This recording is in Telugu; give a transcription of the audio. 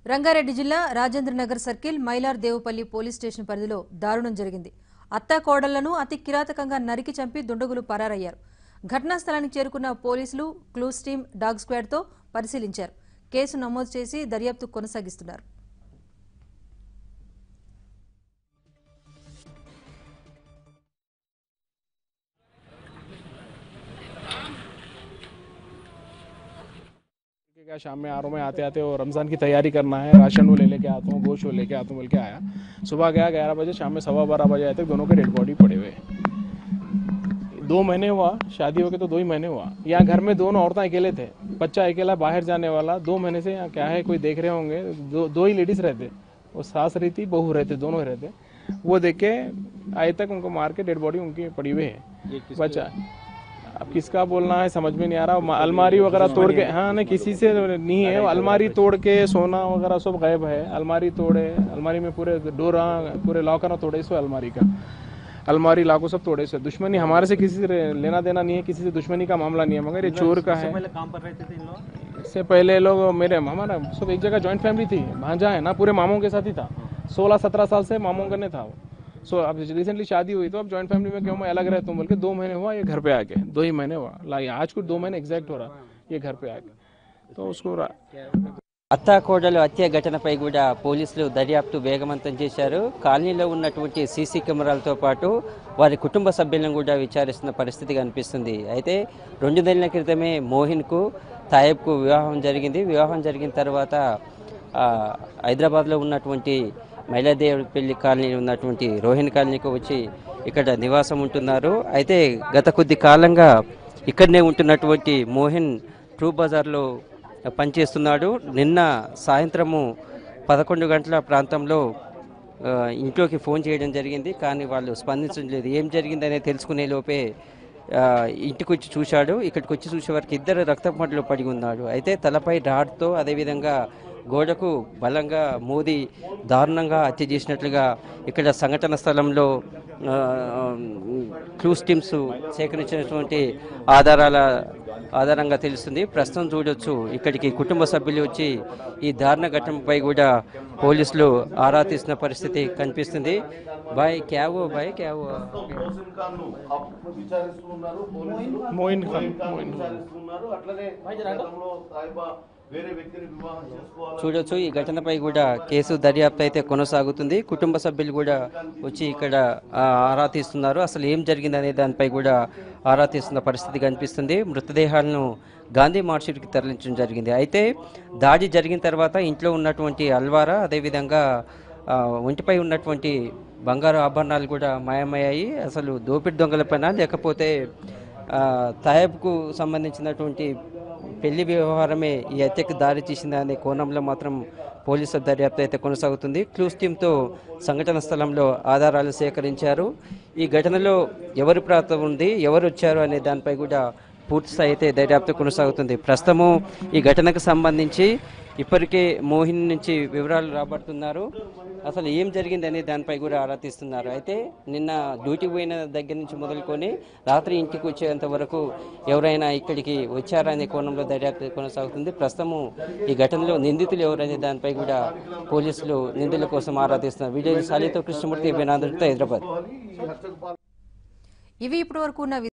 రంగారెడ్డి జిల్లా Rajendranagar circle Mylar Devpally police station పరిధిలో దారుణం జరిగింది అత్తా కోడళ్లను అతి కిరాతకంగా నరికి చంపి దుండగులు పరారయ్యారు ఘటనా స్థలానికి చేరుకున్న పోలీసులు క్లూస్ టీం డాగ్ స్క్వాడ్తో పరిశీలించారు కేసు నమోదు చేసి దర్యాప్తు కొనసాగిస్తున్నారు क्या शाम में आरों में आते आते वो रमज़ान की तैयारी करना है राशन वो ले लेके आता हूँ गोश्त वो लेके आता हूँ बोल के आया सुबह गया ग्यारह बजे शाम में सवा बारह बजे आए तक दोनों के डेड बॉडी पड़े हुए हैं। दो महीने हुआ शादी होके तो दो ही महीने हुआ यहाँ घर में दोनों औरतें अकेले थे बच्चा अकेला बाहर जाने वाला दो महीने से यहाँ क्या है कोई देख रहे होंगे दो दो ही लेडीज़ रहते वो सास रहती बहू रहते दोनों ही रहते वो देख के आए तक उनको मार के डेड बॉडी उनकी पड़ी हुई है बच्चा अब किसका बोलना है समझ में नहीं आ रहा मा- अलमारी वगैरह तोड़ के हाँ नहीं किसी से नहीं है वो अलमारी तोड़ के सोना वगैरह सब गायब है अलमारी तोड़े अलमारी में पूरे डोरा पूरे लॉकर तोड़े इसको अलमारी का अलमारी लाखों सब तोड़े से दुश्मनी हमारे से किसी से लेना देना नहीं है किसी से दुश्मनी का मामला नहीं है मगर ये चोर का है पहले काम पर रहते थे इन लोग इससे पहले लोग मेरे हमारा सब एक जगह जॉइंट फैमिली थी भांजा है ना पूरे मामों के साथ ही था सोलह सत्रह साल से मामों करने था वो सो अब रिसेंटली शादी हुई तो अब जॉइंट फैमिली में क्यों मैं अलग रहता हूँ बोल के दो महीने हुआ ये घर पे आके दो ही महीने हुआ ला आज कुछ दो महीने एग्जैक्ट हो रहा ये घर पे आके तो उसको रा- అత్తా కోడలు హత్య ఘటనపై కూడా పోలీసులు దర్యాప్తు వేగవంతం చేశారు కాలనీలో ఉన్నటువంటి సీసీ కెమెరాలతో పాటు వారి కుటుంబ సభ్యులను కూడా విచారిస్తున్న పరిస్థితి కనిపిస్తుంది అయితే రెండు నెలల క్రితమే మోహిన్కు తాయబ్కు వివాహం జరిగింది వివాహం జరిగిన తర్వాత ఆ, హైదరాబాద్లో ఉన్నటువంటి మైలాదేవి కాలనీ ఉన్నటువంటి రోహిణి కాలనీకి వచ్చి ఇక్కడ నివాసం ఉంటున్నారు అయితే గత కొద్ది కాలంగా ఇక్కడనే ఉంటున్నటువంటి మోహిన్ ట్రూ బజార్లో పనిచేస్తున్నాడు నిన్న సాయంత్రము పదకొండు గంటల ప్రాంతంలో ఆ, ఇంట్లోకి ఫోన్ చేయడం జరిగింది కానీ వాళ్ళు స్పందించడం లేదు ఏం జరిగిందనే తెలుసుకునే లోపే ఆ, ఇంటికి వచ్చి చూశాడు ఇక్కడికి వచ్చి చూసే వరకు ఇద్దరు రక్తపట్లు పడి ఉన్నాడు అయితే తలపై రాడ్తో అదేవిధంగా గోడకు బలంగా మోది దారుణంగా హత్య చేసినట్లుగా ఇక్కడ సంఘటన స్థలంలో ఆ, క్లూస్ టీమ్స్ సేకరించినటువంటి ఆధారాల ఆధారంగా తెలుస్తుంది ప్రస్తుతం చూడొచ్చు ఇక్కడికి కుటుంబ సభ్యులు వచ్చి ఈ దారుణ ఘటనపై కూడా పోలీసులు ఆరా తీసిన పరిస్థితి కనిపిస్తుంది bye ciao bye ciao Moin Khan Moin Khan చూడొచ్చు ఈ ఘటనపై కూడా కేసు దర్యాప్తు అయితే కొనసాగుతుంది కుటుంబ సభ్యులు కూడా వచ్చి ఇక్కడ ఆ, ఆరా తీస్తున్నారు అసలు ఏం జరిగింది అనే దానిపై కూడా ఆరా తీస్తున్న పరిస్థితి కనిపిస్తుంది మృతదేహాలను గాంధీ మార్షిట్కి తరలించడం జరిగింది అయితే దాడి జరిగిన తర్వాత ఇంట్లో ఉన్నటువంటి అల్వారా అదేవిధంగా ఆ, ఒంటిపై ఉన్నటువంటి బంగారు ఆభరణాలు కూడా మాయమయ్యాయి అసలు దోపిడి దొంగలపైన లేకపోతే ఆ, తాయబ్కు సంబంధించినటువంటి పెళ్లి వ్యవహారమే ఈ హత్యకు దారి తీసిందా అనే కోణంలో మాత్రం పోలీసుల దర్యాప్తు అయితే కొనసాగుతుంది క్లూస్ టీంతో సంఘటన స్థలంలో ఆధారాలు సేకరించారు ఈ ఘటనలో ఎవరి ప్రాంతం ఉంది ఎవరు వచ్చారు అనే దానిపై కూడా పూర్తి స్థాయి అయితే దర్యాప్తు కొనసాగుతుంది ప్రస్తుతము ఈ ఘటనకు సంబంధించి ఇప్పటికే మోహిన్ నుంచి వివరాలు రాబడుతున్నారు అసలు ఏం జరిగింది అనే దానిపై కూడా ఆరా తీస్తున్నారు అయితే నిన్న డ్యూటీ పోయిన దగ్గర నుంచి మొదలుకొని రాత్రి ఇంటికి వచ్చేంత వరకు ఎవరైనా ఇక్కడికి వచ్చారా అనే కోణంలో దర్యాప్తు కొనసాగుతుంది ప్రస్తుతము ఈ ఘటనలో నిందితులు ఎవరనే దానిపై కూడా పోలీసులు నిందితుల కోసం ఆరా తీస్తున్నారు వీడియో సాలితో కృష్ణమూర్తి వినాదుడితో హైదరాబాద్ ఇవి ఇప్పటివరకు ఉన్న